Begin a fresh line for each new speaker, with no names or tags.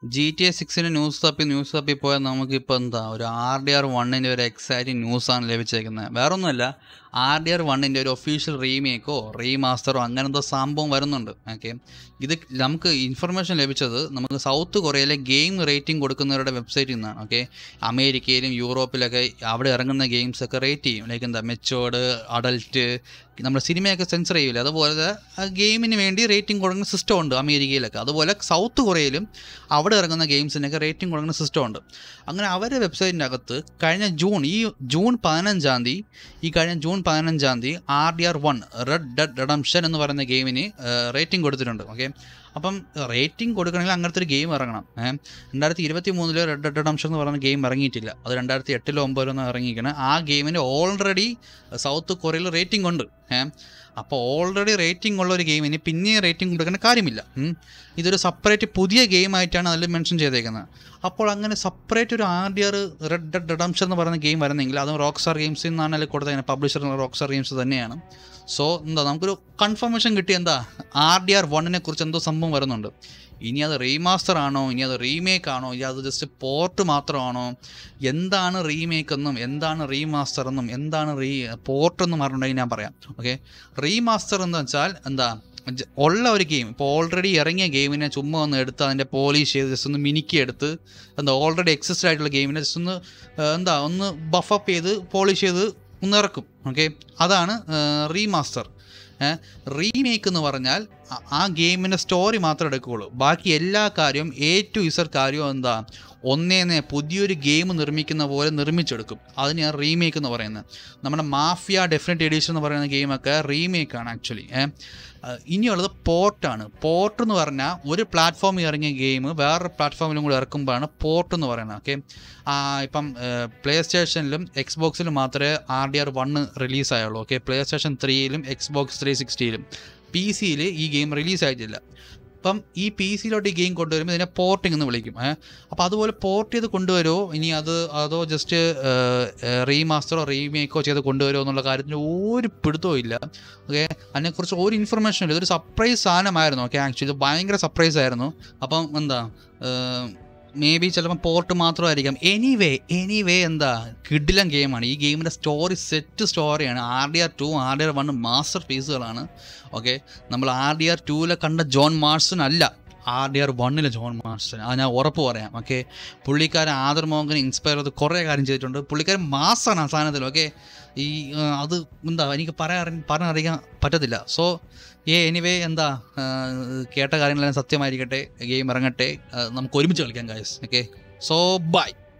G T A സിക്സിന് news തപ്പി news തപ്പി പോയാൽ നമുക്കിപ്പോൾ എന്താ ഒരു ആർ ഡി ആർ വണ്ണിൻ്റെ ഒരു എക്സൈറ്റിംഗ് ന്യൂസാണ് ലഭിച്ചേക്കുന്നത് വേറെ ഒന്നുമല്ല ആർ ഡി ആർ വണ്ണിൻ്റെ ഒരു ഒഫീഷ്യൽ റീമേക്കോ റീമാസ്റ്ററോ അങ്ങനത്തെ സംഭവം വരുന്നുണ്ട് ഓക്കെ ഇത് നമുക്ക് ഇൻഫർമേഷൻ ലഭിച്ചത് നമുക്ക് സൗത്ത് കൊറിയയിലെ ഗെയിം റേറ്റിംഗ് കൊടുക്കുന്നവരുടെ വെബ്സൈറ്റിൽ നിന്നാണ് ഓക്കെ അമേരിക്കയിലും യൂറോപ്പിലൊക്കെ അവിടെ ഇറങ്ങുന്ന ഗെയിംസ് ഒക്കെ റേറ്റ് ചെയ്യും ലൈക്ക് എന്താ മെച്ചോർഡ് അഡൽട്ട് നമ്മുടെ സിനിമയൊക്കെ സെൻസർ ചെയ്യില്ല അതുപോലെ ഗെയിമിന് വേണ്ടി റേറ്റിംഗ് കൊടുക്കുന്ന സിസ്റ്റം ഉണ്ട് അമേരിക്കയിലൊക്കെ അതുപോലെ സൗത്ത് കൊറിയയിലും അവിടെ ഇറങ്ങുന്ന ഗെയിംസിനൊക്കെ റേറ്റിംഗ് കൊടുക്കുന്ന സിസ്റ്റം ഉണ്ട് അങ്ങനെ അവരുടെ വെബ്സൈറ്റിൻ്റെ അകത്ത് കഴിഞ്ഞ ജൂൺ ഈ ജൂൺ പതിനഞ്ചാം തീയതി ഈ കഴിഞ്ഞ ജൂൺ പതിനഞ്ചാം തീയതി R D R one red dead redemption എന്ന് പറയുന്ന ഗെയിമിന് റേറ്റിംഗ് കൊടുത്തിട്ടുണ്ട് ഓക്കെ അപ്പം റേറ്റിംഗ് കൊടുക്കണമെങ്കിൽ അങ്ങനത്തെ ഒരു ഗെയിം ഇറങ്ങണം ഏഹ് രണ്ടായിരത്തി ഇരുപത്തി മൂന്നില് റെഡ് ഡെഡ് റെഡംഷൻ എന്ന് പറയുന്ന ഗെയിം ഇറങ്ങിയിട്ടില്ല അത് രണ്ടായിരത്തി എട്ടിലോ ഒമ്പതിലോ ഒന്നും ഇറങ്ങിയിരിക്കണം ആ ഗെയിമിന് ഓൾറെഡി സൗത്ത് കൊറിയയിൽ റേറ്റിംഗ് ഉണ്ട് ഏഹ് അപ്പോൾ ഓൾറെഡി റേറ്റിംഗ് ഉള്ള ഒരു ഗെയിമിന് പിന്നെ റേറ്റിംഗ് കൊടുക്കേണ്ട കാര്യമില്ല ഉം. ഇതൊരു സെപ്പറേറ്റ് പുതിയ ഗെയിമായിട്ടാണ് അതിൽ മെൻഷൻ ചെയ്തേക്കുന്നത് അപ്പോൾ അങ്ങനെ സെപ്പറേറ്റ് ഒരു R D R red dead redemption എന്ന് പറയുന്ന ഗെയിം വരുന്നെങ്കിൽ അതും റോക്ക് സ്റ്റാർ ഗെയിംസിൽ നിന്നാണ് അതിൽ കൊടുത്തത് പബ്ലിഷർ റോക്ക് സ്റ്റാർ ഗെയിംസ് തന്നെയാണ് സോ എന്താ നമുക്കൊരു കൺഫർമേഷൻ കിട്ടി എന്താ ആർ ഡി ആർ വണ്ണിനെ കുറിച്ച് എന്തോ സംഭവം വരുന്നുണ്ട് ഇനി അത് റീമാസ്റ്റർ ആണോ ഇനി അത് റീമേക്ക് ആണോ ഇനി അത് ജസ്റ്റ് പോർട്ട് മാത്രമാണോ എന്താണ് റീമേക്ക് എന്നും എന്താണ് റീമാസ്റ്റർ എന്നും എന്താണ് റീ പോർട്ട് എന്നും പറഞ്ഞിട്ടുണ്ടെങ്കിൽ ഞാൻ പറയാം ഓക്കെ റീമാസ്റ്റർ എന്ന് വെച്ചാൽ എന്താ ജ- ഉള്ള ഒരു ഗെയിം ഇപ്പോൾ ഓൾറെഡി ഇറങ്ങിയ ഗെയിമിനെ ചുമ്മാ ഒന്ന് എടുത്ത് അതിൻ്റെ പോളിഷ് ചെയ്ത് ജസ്റ്റ് ഒന്ന് മിനുക്കി എടുത്ത് എന്താ ഓൾറെഡി എക്സിസ്റ്റ് ആയിട്ടുള്ള ഗെയിമിനെ ജസ്റ്റ് ഒന്ന് ആ, എന്താ ഒന്ന് ബഫപ്പ് ചെയ്ത് പോളിഷ് ചെയ്ത് ഒന്ന് ഇറക്കും ഓക്കെ അതാണ് റീമാസ്റ്റർ റീമേക്ക് എന്ന് പറഞ്ഞാൽ ആ- ആ ഗെയിമിൻ്റെ സ്റ്റോറി മാത്രമേ എടുക്കുകയുള്ളൂ ബാക്കി എല്ലാ കാര്യവും എ ടു ഇസർ കാര്യവും എന്താ ഒന്നേന്നെ പുതിയൊരു ഗെയിം നിർമ്മിക്കുന്ന പോലെ നിർമ്മിച്ചെടുക്കും അതിനെയാണ് റീമേക്ക് എന്ന് പറയുന്നത് നമ്മുടെ മാഫിയ ഡെഫിനറ്റ് എഡിഷൻ എന്ന് പറയുന്ന ഗെയിമൊക്കെ റീമേക്കാണ് ആക്ച്വലി ഇനിയുള്ളത് പോർട്ടാണ് പോർട്ട് എന്ന് പറഞ്ഞാൽ ഒരു പ്ലാറ്റ്ഫോമിൽ ഇറങ്ങിയ ഗെയിം വേറൊരു പ്ലാറ്റ്ഫോമിലും കൂടി ഇറക്കുമ്പോഴാണ് പോർട്ട് എന്ന് പറയുന്നത് ഓക്കെ ഇപ്പം പ്ലേ സ്റ്റേഷനിലും എക്സ് ബോക്സിലും മാത്രമേ ആർ ഡി ആർ വണ്ണ് റിലീസായുള്ളൂ ഓക്കെ പ്ലേ സ്റ്റേഷൻ ത്രീയിലും എക്സ് ബോക്സ് ത്രീ സിക്സ്റ്റിയിലും പി സിയിൽ ഈ ഗെയിം റിലീസ് ആയിട്ടില്ല അപ്പം ഈ പി സിയിലോട്ട് ഈ ഗെയിം കൊണ്ടുവരുമ്പോൾ ഇതിനെ പോർട്ടിംഗ് എന്ന് വിളിക്കും ഏഹ് അപ്പോൾ അതുപോലെ പോർട്ട് ചെയ്ത് കൊണ്ടുവരുമോ ഇനി അത് അതോ ജസ്റ്റ് റീമാസ്റ്ററോ റീമേക്കോ ചെയ്ത് കൊണ്ടുവരുമോ എന്നുള്ള കാര്യത്തിന് ഒരു പിടുത്തവും ഇല്ല ഓക്കെ അതിനെക്കുറിച്ച് ഒരു ഇൻഫർമേഷനും ഇല്ല ഇതൊരു സർപ്രൈസ് സാധനമായിരുന്നു ഓക്കെ ആക്ച്വലി ഇത് ഭയങ്കര സർപ്രൈസ് ആയിരുന്നു അപ്പം എന്താ മേ ബി ചിലപ്പം പോർട്ട് മാത്രമായിരിക്കാം എനിവേ എനിവേ എന്താ കിഡിലം ഗെയിമാണ് ഈ ഗെയിമിൻ്റെ സ്റ്റോറി സെറ്റ് സ്റ്റോറിയാണ് R D R two R D R one master പീസുകളാണ് ഓക്കെ നമ്മൾ ആർ ഡി ആർ ടൂവിലെ കണ്ട ജോൺ മാർസൺ അല്ല ആർ ഡി ആർ വണ്ണിലെ ജോൺ മാർസൺ അത് ഞാൻ ഉറപ്പ് പറയാം ഓക്കെ പുള്ളിക്കാരൻ ആദർ മോഹൻ ഇൻസ്പയർ ചെയ്ത് കുറേ കാര്യം ചെയ്തിട്ടുണ്ട് പുള്ളിക്കാരൻ മാസാണ് ആ സാധനത്തിൽ ഓക്കെ ഈ ആ, അത് എന്താ എനിക്ക് പറയാൻ പറഞ്ഞറിയാൻ പറ്റത്തില്ല സോ ഏ എനിവേ എന്താ ആ, കേട്ട കാര്യങ്ങളെല്ലാം സത്യമായിരിക്കട്ടെ ഗെയിം ഇറങ്ങട്ടെ ആ, നമുക്ക് ഒരുമിച്ച് കളിക്കാം ഗായസ് ഓക്കെ സോ ബൈ